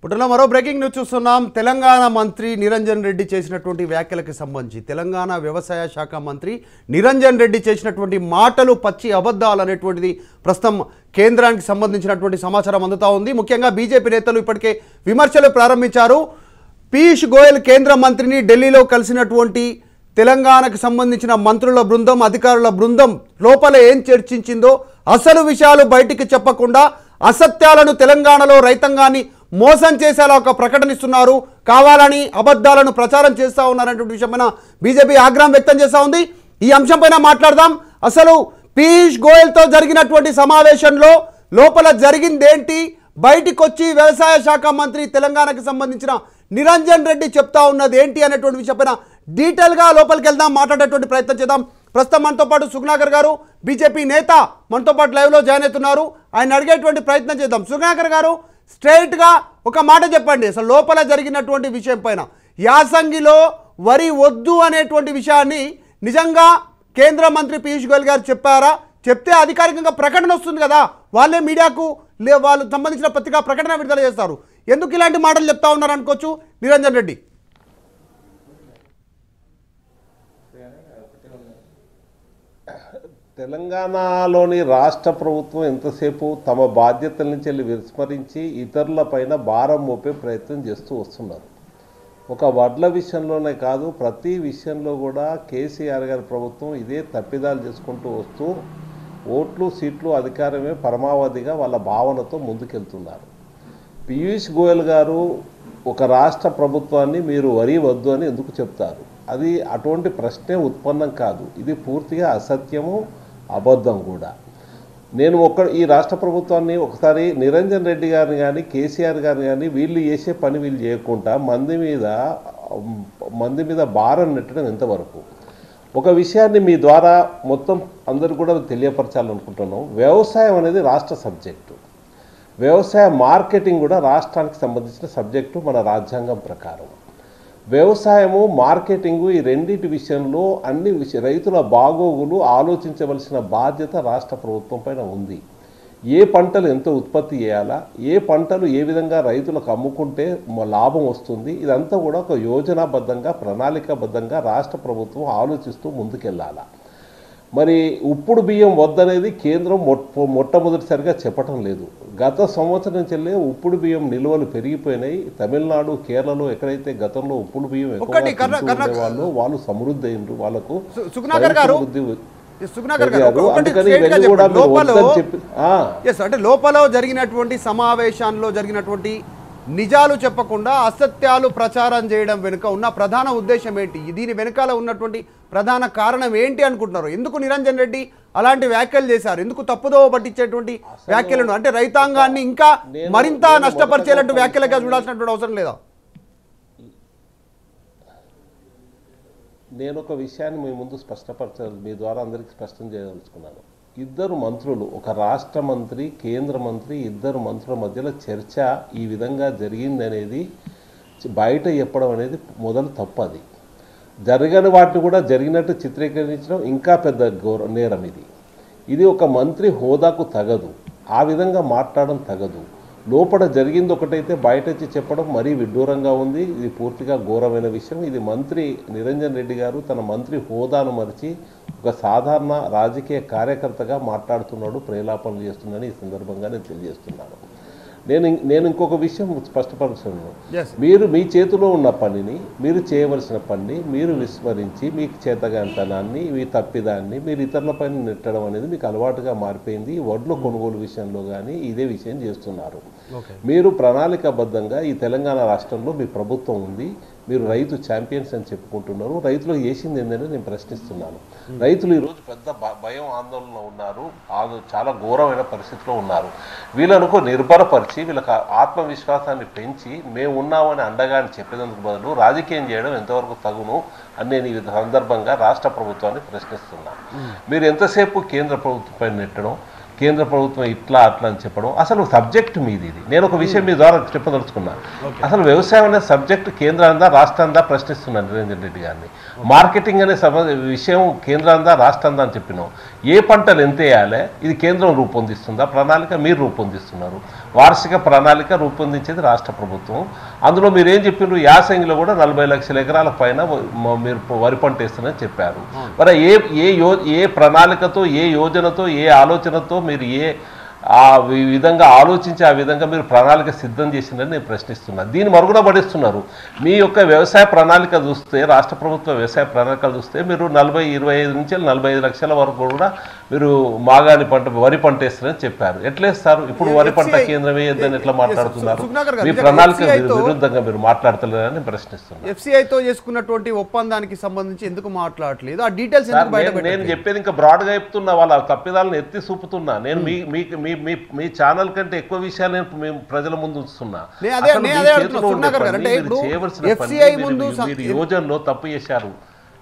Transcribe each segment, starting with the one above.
బుటలో మరో breaking news చూస్తున్నాం తెలంగాణ మంత్రి నిరంజన్ రెడ్డి చేసినటువంటి వ్యాఖ్యలకు సంబంధించి తెలంగాణ వ్యవసాయ శాఖ మంత్రి నిరంజన్ రెడ్డి చేసినటువంటి మాటలు పచ్చి అబద్ధాలు అనేటువంటిది ప్రస్తుతం కేంద్రానికి సంబంధించినటువంటి సమాచారం అందుతా ఉంది ముఖ్యంగా బీజేపీ నేతలు ఇప్పటికే విమర్శలు ప్రారంభించారు పీయూష్ గోయల్ కేంద్ర మంత్రిని ఢిల్లీలో కలిసినటువంటి తెలంగాణకు సంబంధించిన మంత్రుల బృందం అధికారుల బృందం లోపల ఏం చర్చించిందో అసలు విషయాలు బయటికి చెప్పకుండా అసత్యాలను తెలంగాణలో రైతాంగాన్ని మోసం చేసేలా ఒక ప్రకటన ఇస్తున్నారు కావాలని అబద్ధాలను ప్రచారం చేస్తూ ఉన్నారనేటువంటి విషయమైన బీజేపీ ఆగ్రహం వ్యక్తం చేస్తూ ఉంది ఈ అంశంపైన మాట్లాడదాం అసలు పీయూష్ గోయల్తో జరిగినటువంటి సమావేశంలో లోపల జరిగిందేంటి బయటికి వచ్చి వ్యవసాయ శాఖ మంత్రి తెలంగాణకు సంబంధించిన నిరంజన్ రెడ్డి చెప్తా ఉన్నది ఏంటి అనేటువంటి విషయంపైన డీటెయిల్గా లోపలికి వెళ్దాం మాట్లాడేటువంటి ప్రయత్నం చేద్దాం ప్రస్తుతం మనతో పాటు సుగుణాకర్ గారు బీజేపీ నేత మనతో పాటు లైవ్లో జాయిన్ అవుతున్నారు ఆయన అడిగేటువంటి ప్రయత్నం చేద్దాం సుగుణాకర్ గారు స్ట్రైట్గా ఒక మాట చెప్పండి అసలు లోపల జరిగినటువంటి విషయం పైన యాసంగిలో వరి వద్దు అనేటువంటి విషయాన్ని నిజంగా కేంద్ర మంత్రి పీయూష్ గోయల్ గారు చెప్పారా చెప్తే అధికారికంగా ప్రకటన వస్తుంది కదా వాళ్ళే మీడియాకు లే వాళ్ళు సంబంధించిన పత్రికా ప్రకటన విడుదల చేస్తారు ఎందుకు ఇలాంటి మాటలు చెప్తా ఉన్నారు అనుకోవచ్చు నిరంజన్ రెడ్డి తెలంగాణలోని రాష్ట్ర ప్రభుత్వం ఎంతసేపు తమ బాధ్యతల నుంచి వెళ్ళి విస్మరించి ఇతరులపైన భారం మోపే ప్రయత్నం చేస్తూ వస్తున్నారు ఒక వడ్ల విషయంలోనే కాదు ప్రతి విషయంలో కూడా కేసీఆర్ గారి ప్రభుత్వం ఇదే తప్పిదాలు చేసుకుంటూ వస్తూ ఓట్లు సీట్లు అధికారమే పరమావధిగా వాళ్ళ భావనతో ముందుకెళ్తున్నారు పీయూష్ గోయల్ గారు ఒక రాష్ట్ర ప్రభుత్వాన్ని మీరు వరి వద్దు అని ఎందుకు చెప్తారు అది అటువంటి ప్రశ్నే ఉత్పన్నం కాదు ఇది పూర్తిగా అసత్యము అబద్ధం కూడా నేను ఒక ఈ రాష్ట్ర ప్రభుత్వాన్ని ఒకసారి నిరంజన్ రెడ్డి గారిని కానీ కేసీఆర్ గారిని కానీ వీళ్ళు చేసే పని వీళ్ళు చేయకుండా మంది మీద మంది మీద భారం నెట్టడం ఎంతవరకు ఒక విషయాన్ని మీ ద్వారా మొత్తం అందరు కూడా తెలియపరచాలనుకుంటున్నాం వ్యవసాయం అనేది రాష్ట్ర సబ్జెక్టు వ్యవసాయ మార్కెటింగ్ కూడా రాష్ట్రానికి సంబంధించిన సబ్జెక్టు మన రాజ్యాంగం ప్రకారం వ్యవసాయము మార్కెటింగు ఈ రెండింటి విషయంలో అన్ని విషయ రైతుల బాగోగులు ఆలోచించవలసిన బాధ్యత రాష్ట్ర ప్రభుత్వం పైన ఉంది ఏ పంటలు ఎంత ఉత్పత్తి చేయాలా ఏ పంటలు ఏ విధంగా రైతులకు అమ్ముకుంటే మ- లాభం వస్తుంది ఇదంతా కూడా ఒక యోజనాబద్ధంగా ప్రణాళికాబద్ధంగా రాష్ట్ర ప్రభుత్వం ఆలోచిస్తూ ముందుకెళ్ళాలా మరి ఉప్పుడు బియ్యం వద్దనేది కేంద్రం మొట్ట మొట్టమొదటిసారిగా చెప్పటం లేదు గత సంవత్సరం నుంచి వెళ్ళే ఉప్పుడు బియ్యం నిల్వలు పెరిగిపోయినాయి తమిళనాడు కేరళలో ఎక్కడైతే గతంలో ఉప్పుడు బియ్యం ఎక్కువగా ఒక్కటి కర్ణ- తింటూ కర్ణ- ఉండేవాళ్ళు వాళ్ళు సమృద్ధి అయినరు వాళ్ళకు సు- సుగుణాకర్ గారు, స్వయం సమృద్ధి సుగుణాకర్ గారు పెరిగారు. ఒకటి అందుకని straight గా ఇవన్నీ కూడా చెప్పండి. మీరు లోపల వద్దని చెప్పి ఆ. ఎస్ అంటే లోపల జరిగినటువంటి సమావేశాల్లో జరిగినటువంటి నిజాలు చెప్పకుండా అసత్యాలు ప్రచారం చేయడం వెనుక ఉన్న ప్రధాన ఉద్దేశం ఏంటి దీని వెనకాల ఉన్నటువంటి ప్రధాన కారణం ఏంటి అనుకుంటున్నారు ఎందుకు నిరంజన్ రెడ్డి అలాంటి వ్యాఖ్యలు చేశారు ఎందుకు తప్పుదోవ పట్టించేటువంటి వ్యాఖ్యలను అంటే రైతాంగాన్ని ఇంకా నేను- మరింత నేను నష్టపరిచేలాంటి మొదటగా వ్యాఖ్యలుగా చూడాల్సినటువంటి అవసరం లేదా నేను ఒక విషయాన్ని మీ ముందు స్పష్టపరచాలి మీ ద్వారా అందరికీ స్పష్టం చేయదలుచుకున్నాను ఇద్దరు మంత్రులు ఒక రాష్ట్ర మంత్రి కేంద్ర మంత్రి ఇద్దరు మంత్రుల మధ్యలో చర్చ ఈ విధంగా జరిగిందనేది చ- బయట చెప్పడం అనేది మొదలు తప్పది జరగని వాటిని కూడా జరిగినట్టు చిత్రీకరించడం ఇంకా పెద్ద గౌర నేరం ఇది ఇది ఒక మంత్రి హోదాకు తగదు ఆ విధంగా మాట్లాడడం తగదు లోపల జరిగింది ఒకటైతే బయట వచ్చి చెప్పడం మరీ విడ్డూరంగా ఉంది ఇది పూర్తిగా ఘోరమైన విషయం ఇది మంత్రి నిరంజన్ రెడ్డి గారు తన మంత్రి హోదాను మరిచి ఒక సాధారణ రాజకీయ కార్యకర్తగా మాట్లాడుతున్నాడు ప్రేలాపనలు చేస్తున్నాడని ఈ సందర్భంగా నేను తెలియజేస్తున్నాను నేను ఇం- నేను ఇంకొక విషయం స్పష్టపరుస్తున్నాను Yes. మీరు మీ చేతిలో ఉన్న పనిని మీరు చేయవలసిన పనిని మీరు విస్మరించి మీకు చేతగాంతనాన్ని మీ తప్పిదాన్ని మీరు ఇతరులపైన నెట్టడం అనేది మీకు అలవాటుగా మారిపోయింది వడ్లు కొనుగోలు విషయంలో కానీ ఇదే విషయం చేస్తున్నారు ఓకే మీరు ప్రణాళికాబద్ధంగా ఈ తెలంగాణ రాష్ట్రంలో మీ ప్రభుత్వం ఉంది మీరు రైతు ఛాంపియన్స్ అని చెప్పుకుంటున్నారు రైతులకు చేసింది ఏంటంటే నేను ప్రశ్నిస్తున్నాను రైతులు ఈరోజు పెద్ద భ- భయం ఆందోళన ఉన్నారు ఆందో- చాలా ఘోరమైన పరిస్థితిలో ఉన్నారు వీళ్ళను నిర్భరపరిచి వీళ్ళకి ఆత్మవిశ్వాసాన్ని పెంచి మేము ఉన్నామని అండగా అని చెప్పేందుకు బదులు రాజకీయం చేయడం ఎంతవరకు తగును అని నేను ఈ సందర్భంగా రాష్ట్ర ప్రభుత్వాన్ని ప్రశ్నిస్తున్నాను మీరు ఎంతసేపు కేంద్ర ప్రభుత్వంపై నెట్టడం కేంద్ర ప్రభుత్వం ఇట్లా అట్లా అని చెప్పడం అసలు సబ్జెక్ట్ మీది ఇది నేను ఒక విషయం మీ ద్వారా చెప్పదలుచుకున్నా అసలు వ్యవసాయం అనే సబ్జెక్ట్ కేంద్రాందా రాష్ట్రాందా ప్రశ్నిస్తున్నాను నిరంజన్ రెడ్డి గారిని మార్కెటింగ్ అనే సమ విషయం కేంద్రాందా రాష్ట్రాందా అని చెప్పినాం ఏ పంటలు ఎంత వేయాలి ఇది కేంద్రం రూపొందిస్తుందా ప్రణాళిక మీరు రూపొందిస్తున్నారు వార్షిక ప్రణాళిక రూపొందించేది రాష్ట్ర ప్రభుత్వం అందులో మీరు ఏం చెప్పినారు యాసంగిలో కూడా నలభై లక్షల ఎకరాల పైన వ- మ- మీరు వరి పంట వేస్తారని చెప్పారు మరి ఏ ఏ యో ఏ ప్రణాళికతో ఏ యోజనతో ఏ ఆలోచనతో మీరు ఏ ఆ వి- విధంగా ఆలోచించి ఆ విధంగా మీరు ప్రణాళిక సిద్ధం చేసిందని నేను ప్రశ్నిస్తున్నా దీన్ని మరుగున పడిస్తున్నారు మీ యొక్క వ్యవసాయ ప్రణాళిక చూస్తే రాష్ట్ర ప్రభుత్వ వ్యవసాయ ప్రణాళిక చూస్తే మీరు నలభై ఇరవై ఐదు నుంచి నలభై ఐదు లక్షల వరకు కూడా మీరు మాగాని పంట వరి పంట వేస్తారని చెప్పారు ఎట్లేస్తారు ఇప్పుడు వరి పంట FCI కేంద్రం వేయద్దని ఎట్లా మాట్లాడుతున్నారు సుగుణాకర్ గారు, మీ నిజంగా ప్రణాళిక FCI తో- విరుద్ధంగా మీరు మాట్లాడతలేరని ప్రశ్నిస్తున్నారు ఎఫ్సిఐతో చేసుకున్నటువంటి ఒప్పందానికి సంబంధించి ఎందుకు మాట్లాడలేదు ఆ డీటెయిల్స్ సార్ ఎందుకు బయట నేను నేను చెప్పేది ఇంకా బ్రాడ్గా చెప్తున్నా వాళ్ళ తప్పిదాలను ఎత్తి చూపుతున్నా నేను మీ మీ మీ మీ మీ ఛానల్ కంటే ఎక్కువ విషయాలు నేను మేము ప్రజల ముందు ఉంచుతున్నా నేను అదే- అసలు నేను మీ అదే చేతిలో అంటున్నా, ఉండే సుధాకర్ గారు, పని, అంటే మీరు ఇప్పుడు చేయవలసిన పని, FCI మీరు- ముందు మీరు- స- మీరు యోజనలో తప్పు చేశారు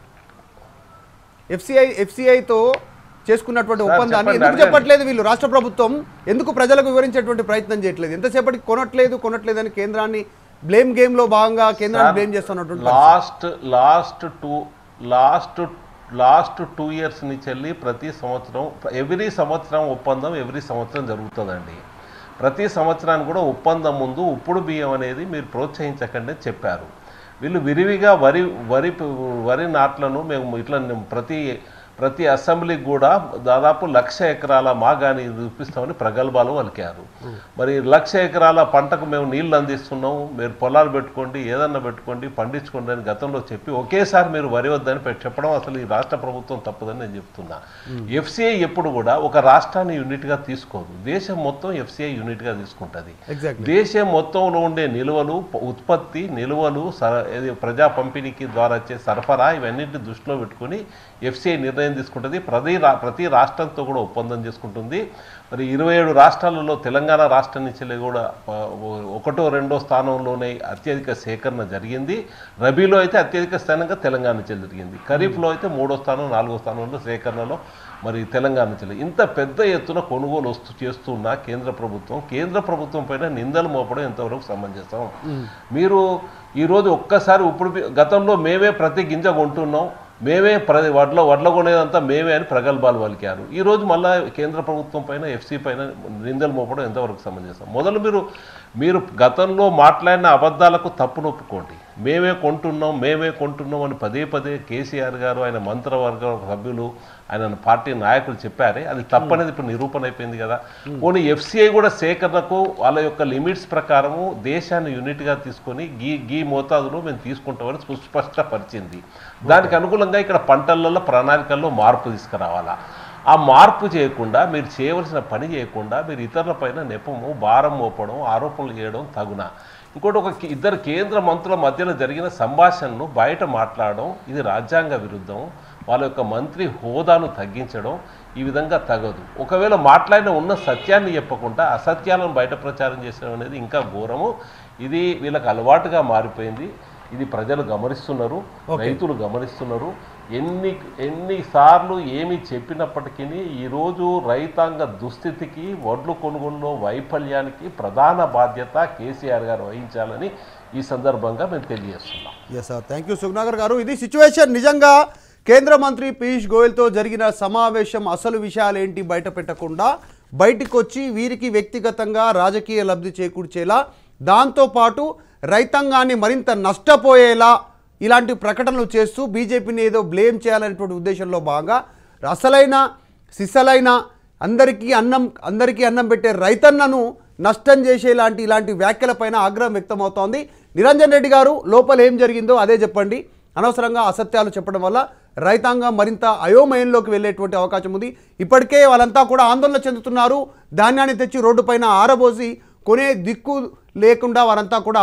ఎఫ్సిఐ ఎఫ్సిఐతో చేసుకున్నటువంటి సార్, ఒప్పందాన్ని చెప్పండి, ఎందుకు అడగండి. చెప్పట్లేదు వీళ్ళు రాష్ట్ర ప్రభుత్వం ఎందుకు ప్రజలకు వివరించేటువంటి ప్రయత్నం చేయట్లేదు ఎంతసేపటికి కొనట్లేదు కొనట్లేదు అని కేంద్రాన్ని బ్లేమ్ గేమ్ లో భాగంగా కేంద్రాన్ని బ్లేమ్ చేస్తున్నటువంటి పరిస్థితి. Last last two last last two years నుంచి వెళ్ళి ప్రతి సంవత్సరం ఎవ్రీ సంవత్సరం ఒప్పందం ఎవ్రీ సంవత్సరం జరుగుతుందండి ప్రతి సంవత్సరానికి కూడా ఒప్పందం ముందు ఉప్పుడు బియ్యం అనేది మీరు ప్రోత్సహించకండి అని చెప్పారు వీళ్ళు విరివిగా వరి వరి వరి నాట్లను మేము ఇట్లా ప్రతి ప్రతి అసెంబ్లీకి కూడా దాదాపు లక్ష ఎకరాల మాగాని చూపిస్తామని ప్రగల్భాలు పలికారు మరి లక్ష ఎకరాల పంటకు మేము నీళ్లు అందిస్తున్నాం మీరు పొలాలు పెట్టుకోండి ఏదన్నా పెట్టుకోండి పండించుకోండి అని గతంలో చెప్పి ఒకేసారి మీరు వరి వద్దని పె- చెప్పడం అసలు ఈ రాష్ట్ర ప్రభుత్వం తప్పదని నేను చెప్తున్నా ఎఫ్సిఐ ఎప్పుడు కూడా ఒక రాష్ట్రాన్ని యూనిట్గా తీసుకోదు దేశం మొత్తం ఎఫ్సిఐ యూనిట్గా తీసుకుంటుంది ఎగ్జాక్ట్లీ దేశం మొత్తంలో ఉండే నిల్వలు ప- ఉత్పత్తి నిల్వలు సర ఏది ప్రజా పంపిణీకి ద్వారా వచ్చే సరఫరా ఇవన్నింటిని దృష్టిలో పెట్టుకుని ఎఫ్సిఐ నిర్ణయం తీసుకుంటుంది ప్రతి రా ప్రతి రాష్ట్రంతో కూడా ఒప్పందం చేసుకుంటుంది మరి ఇరవై ఏడు రాష్ట్రాలలో తెలంగాణ రాష్ట్రం నుంచి కూడా ఆ, ఓ- ఒకటో రెండో స్థానంలోనే అత్యధిక సేకరణ జరిగింది రబీలో అయితే అత్యధిక స్థానంగా తెలంగాణ నుంచి జరిగింది ఖరీఫ్లో అయితే మూడో స్థానం నాలుగో స్థానంలో సేకరణలో మరి తెలంగాణ నుంచి ఇంత పెద్ద ఎత్తున కొనుగోలు వస్తూ చేస్తున్న కేంద్ర ప్రభుత్వం కేంద్ర ప్రభుత్వం పైన నిందలు మోపడం ఎంతవరకు సమంజసం మీరు ఈరోజు ఒక్కసారి ఇప్పుడు బి- గతంలో మేమే ప్రతి గింజ కొంటున్నాం మేమే ప్రతి వడ్ల వడ్ల కొనేదంతా మేమే అని ప్రగల్భాలు పలికారు ఈరోజు మళ్ళా కేంద్ర ప్రభుత్వం పైన ఎఫ్సి పైన నిందలు మోపడం ఎంతవరకు సమంజసం మొదలు మీరు మీరు గతంలో మాట్లాడిన అబద్ధాలకు తప్పు నొప్పుకోండి మేమే కొంటున్నాం మేమే కొంటున్నాం అని పదే పదే కేసీఆర్ గారు ఆయన మంత్రివర్గ సభ్యులు ఆయన పార్టీ నాయకులు చెప్పారే అది తప్పనేది ఇప్పుడు నిరూపణ అయిపోయింది కదా పోనీ ఎఫ్సిఐ కూడా సేకరణకు వాళ్ళ యొక్క లిమిట్స్ ప్రకారము దేశాన్ని యూనిట్గా తీసుకొని గీ గీ మోతాదులో మేము తీసుకుంటామని సుస్పష్టపరిచింది దానికి అనుకూలంగా ఇక్కడ పంటలలో ప్రణాళికల్లో మార్పు తీసుకురావాలా ఆ మార్పు చేయకుండా మీరు చేయవలసిన పని చేయకుండా మీరు ఇతరుల పైన నెపము భారం మోపడం ఆరోపణలు చేయడం తగున ఇంకోటి ఒక కి- ఇద్దరు కేంద్ర మంత్రుల మధ్యలో జరిగిన సంభాషణను బయట మాట్లాడడం ఇది రాజ్యాంగ విరుద్ధం వాళ్ళ యొక్క మంత్రి హోదాను తగ్గించడం ఈ విధంగా తగదు ఒకవేళ మాట్లాడిన ఉన్న సత్యాన్ని చెప్పకుండా అసత్యాలను బయట ప్రచారం చేసడం అనేది ఇంకా ఘోరము ఇది వీళ్ళకి అలవాటుగా మారిపోయింది ఇది ప్రజలు గమనిస్తున్నారు రైతులు గమనిస్తున్నారు ఎన్ని ఎన్నిసార్లు ఏమి చెప్పినప్పటికీ ఈరోజు రైతాంగ దుస్థితికి వడ్లు కొనుగోలులో వైఫల్యానికి ప్రధాన బాధ్యత కేసీఆర్ గారు వహించాలని ఈ సందర్భంగా మేము తెలియజేస్తున్నాం yes sir thank you Sugnagar గారు ఇది సిచ్యువేషన్ నిజంగా కేంద్ర మంత్రి పీయూష్ గోయల్తో జరిగిన సమావేశం అసలు విషయాలు ఏంటి బయట పెట్టకుండా బయటికి వచ్చి వీరికి వ్యక్తిగతంగా రాజకీయ లబ్ధి చేకూర్చేలా దాంతోపాటు రైతాంగాన్ని మరింత నష్టపోయేలా ఇలాంటి ప్రకటనలు చేస్తూ బీజేపీని ఏదో బ్లేమ్ చేయాలనేటువంటి ఉద్దేశంలో భాగంగా అసలైన సిసలైన అందరికీ అన్నం అందరికీ అన్నం పెట్టే రైతన్నను నష్టం చేసేలాంటి ఇలాంటి వ్యాఖ్యలపైన ఆగ్రహం వ్యక్తమవుతోంది నిరంజన్ రెడ్డి గారు లోపల ఏం జరిగిందో అదే చెప్పండి అనవసరంగా అసత్యాలు చెప్పడం వల్ల రైతాంగం మరింత అయోమయంలోకి వెళ్ళేటువంటి అవకాశం ఉంది ఇప్పటికే వాళ్ళంతా కూడా ఆందోళన చెందుతున్నారు ధాన్యాన్ని తెచ్చి రోడ్డుపైన ఆరబోసి కొనే దిక్కు లేకుండా వారంతా కూడా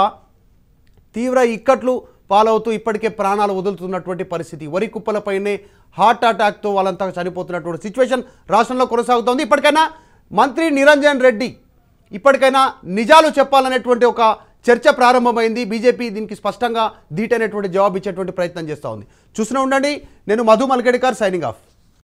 తీవ్ర ఇక్కట్లు పాలవుతూ ఇప్పటికే ప్రాణాలు వదులుతున్నటువంటి పరిస్థితి వరి కుప్పలపైనే హార్ట్ అటాక్తో వాళ్ళంతా చనిపోతున్నటువంటి సిచ్యువేషన్ రాష్ట్రంలో కొనసాగుతోంది ఇప్పటికైనా మంత్రి నిరంజన్ రెడ్డి ఇప్పటికైనా నిజాలు చెప్పాలనేటువంటి ఒక చర్చ ప్రారంభమైంది బీజేపీ దీనికి స్పష్టంగా ధీటైనటువంటి జవాబు ఇచ్చేటువంటి ప్రయత్నం చేస్తూ ఉంది చూస్తూనే ఉండండి నేను మధు మల్గడికార్ సైనింగ్ ఆఫ్